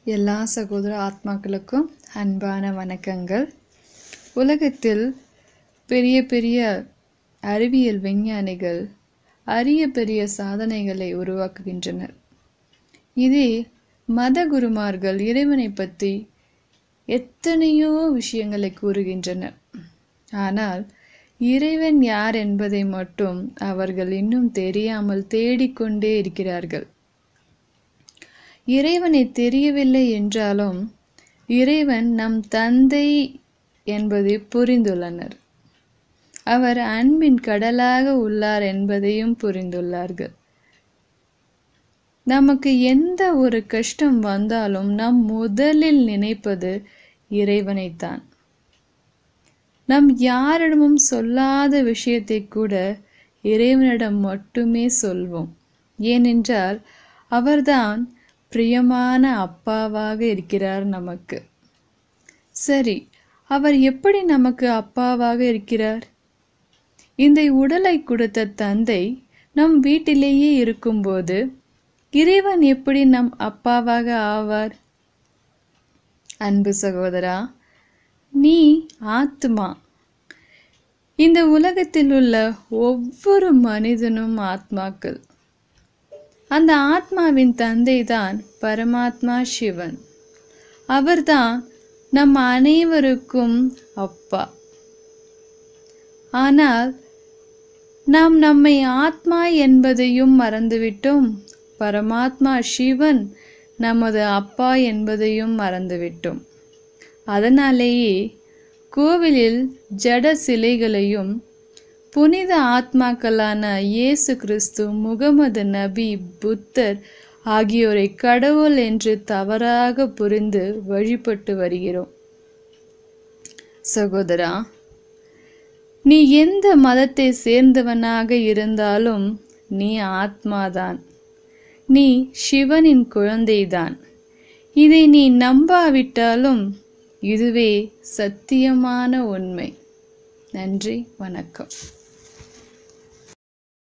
எல்லா சகோதர ஆத்மாக்களுக்கும் அன்பான வணக்கங்கள் உலகத்தில் பெரிய பெரிய அறிவியல் விஞ்ஞானிகள் அரிய பெரிய சாதனைகளை உருவாக்குகின்றனர் இதே மத குருமார்கள் இறைவனை பற்றி எத்தனையோ விஷயங்களை கூறுகின்றனர் ஆனால் இறைவன் யார் என்பதை மட்டும் அவர்கள் இன்னும் தெரியாமல் தேடிக்கொண்டே இருக்கிறார்கள் இறைவனை தெரியவில்லை என்றாலும் இறைவன் நம் தந்தை என்பதை புரிந்துள்ளனர் அவர் அன்பின் கடலாக உள்ளார் என்பதையும் புரிந்துள்ளார்கள் நமக்கு எந்த ஒரு கஷ்டம் வந்தாலும் நம் முதலில் நினைப்பது இறைவனைத்தான் நம் யாரிடமும் சொல்லாத விஷயத்தை கூட இறைவனிடம் மட்டுமே சொல்வோம் ஏனென்றால் அவர்தான் பிரியமான அப்பாவாக இருக்கிறார் நமக்கு சரி அவர் எப்படி நமக்கு அப்பாவாக இருக்கிறார் இந்த உடலை கொடுத்த தந்தை நம் வீட்டிலேயே இருக்கும்போது இறைவன் எப்படி நம் அப்பாவாக ஆவார் அன்பு சகோதரா நீ ஆத்மா இந்த உலகத்தில் உள்ள ஒவ்வொரு மனிதனும் ஆத்மாக்கள் அந்த ஆத்மாவின் தந்தை தான் பரமாத்மா சிவன் அவர்தான் நம் அனைவருக்கும் அப்பா ஆனால் நாம் நம்மை ஆத்மா என்பதையும் மறந்துவிட்டோம் பரமாத்மா சிவன் நமது அப்பா என்பதையும் மறந்துவிட்டோம் அதனாலேயே கோவிலில் ஜட சிலைகளையும் புனித ஆத்மாக்களான இயேசு கிறிஸ்து முகமது நபி புத்தர் ஆகியோரை கடவுள் என்று தவறாக புரிந்து வழிபட்டு வருகிறோம் சகோதரா நீ எந்த மதத்தை சேர்ந்தவனாக இருந்தாலும் நீ ஆத்மாதான் நீ சிவனின் குழந்தைதான் இதை நீ நம்பாவிட்டாலும் இதுவே சத்தியமான உண்மை நன்றி வணக்கம்